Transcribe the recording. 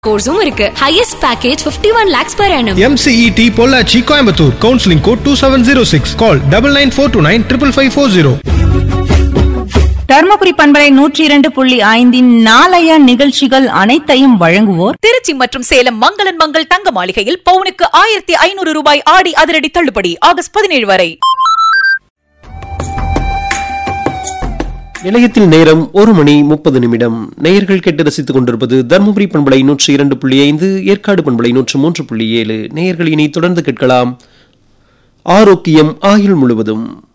கோர்ஸும் இருக்கு highest package 51 one lakhs per annum MCET Pollachi Coimbatore counselling code two seven zero six call double nine four two nine triple five four zero Dharmapuri பண்பலை நூற்றி இரண்டு புள்ளி ஐந்தின் நாளைய நிகழ்ச்சிகள் அனைத்தையும் வழங்குவோர் திருச்சி மற்றும் சேலம் மங்களன் மங்கள் தங்க மாளிகையில் பவுனுக்கு ஆயிரத்தி ஐநூறு ரூபாய் ஆடி அதிரடி தள்ளுபடி ஆகஸ்ட் பதினேழு வரை நிலையத்தில் நேரம் ஒரு மணி முப்பது நிமிடம் நேயர்கள் கேட்டு ரசித்துக் கொண்டிருப்பது தருமபுரி பண்பலை நூற்றி இரண்டு புள்ளி ஐந்து ஏற்காடு பண்பலை நூற்று மூன்று புள்ளி ஏழு நேயர்கள் இனி தொடர்ந்து கேட்கலாம் ஆரோக்கியம் ஆயுள் முழுவதும்